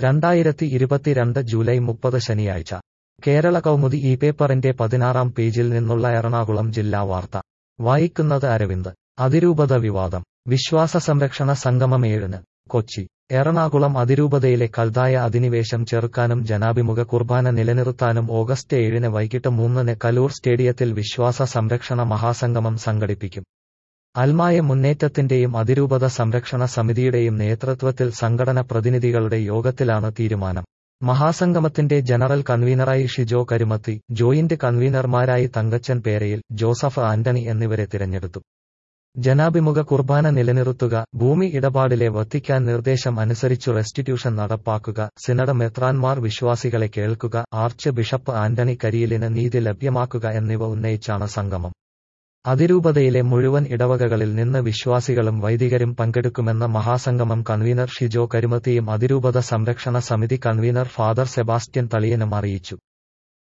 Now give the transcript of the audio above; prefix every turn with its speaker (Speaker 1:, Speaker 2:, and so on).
Speaker 1: രണ്ടായിരത്തി ഇരുപത്തിരണ്ട് ജൂലൈ മുപ്പത് ശനിയാഴ്ച കേരള കൗമുദി ഈ പേപ്പറിന്റെ പതിനാറാം പേജിൽ നിന്നുള്ള എറണാകുളം ജില്ലാ വാർത്ത വായിക്കുന്നത് അരവിന്ദ് അതിരൂപത വിവാദം വിശ്വാസ സംരക്ഷണ സംഗമം ഏഴിന് കൊച്ചി എറണാകുളം അതിരൂപതയിലെ കൽതായ അധിനിവേശം ചെറുക്കാനും ജനാഭിമുഖ കുർബാന നിലനിർത്താനും ഓഗസ്റ്റ് ഏഴിന് വൈകിട്ട് മൂന്നിന് കലൂർ സ്റ്റേഡിയത്തിൽ വിശ്വാസ സംരക്ഷണ മഹാസംഗമം സംഘടിപ്പിക്കും അൽമായ മുന്നേറ്റത്തിന്റെയും അതിരൂപത സംരക്ഷണ സമിതിയുടെയും നേതൃത്വത്തിൽ സംഘടന പ്രതിനിധികളുടെ യോഗത്തിലാണ് തീരുമാനം മഹാസംഗമത്തിന്റെ ജനറൽ കൺവീനറായി ഷിജോ കരുമത്തി ജോയിന്റ് കൺവീനർമാരായി തങ്കച്ചൻ പേരയിൽ ജോസഫ് ആന്റണി എന്നിവരെ തിരഞ്ഞെടുത്തു ജനാഭിമുഖ കുർബാന നിലനിർത്തുക ഭൂമി ഇടപാടിലെ വത്തിക്കാൻ നിർദ്ദേശം അനുസരിച്ചു റെസ്റ്റിറ്റ്യൂഷൻ നടപ്പാക്കുക സിനഡ മെത്രാൻമാർ വിശ്വാസികളെ കേൾക്കുക ആർച്ച് ബിഷപ്പ് ആന്റണി കരിയിലിന് നീതി ലഭ്യമാക്കുക എന്നിവ ഉന്നയിച്ചാണ് സംഗമം അതിരൂപതയിലെ മുഴുവൻ ഇടവകകളിൽ നിന്ന് വിശ്വാസികളും വൈദികരും പങ്കെടുക്കുമെന്ന് മഹാസംഗമം കൺവീനർ ഷിജോ കരുമത്തിയും അതിരൂപത സംരക്ഷണ സമിതി കൺവീനർ ഫാദർ സെബാസ്റ്റ്യൻ തളിയനും അറിയിച്ചു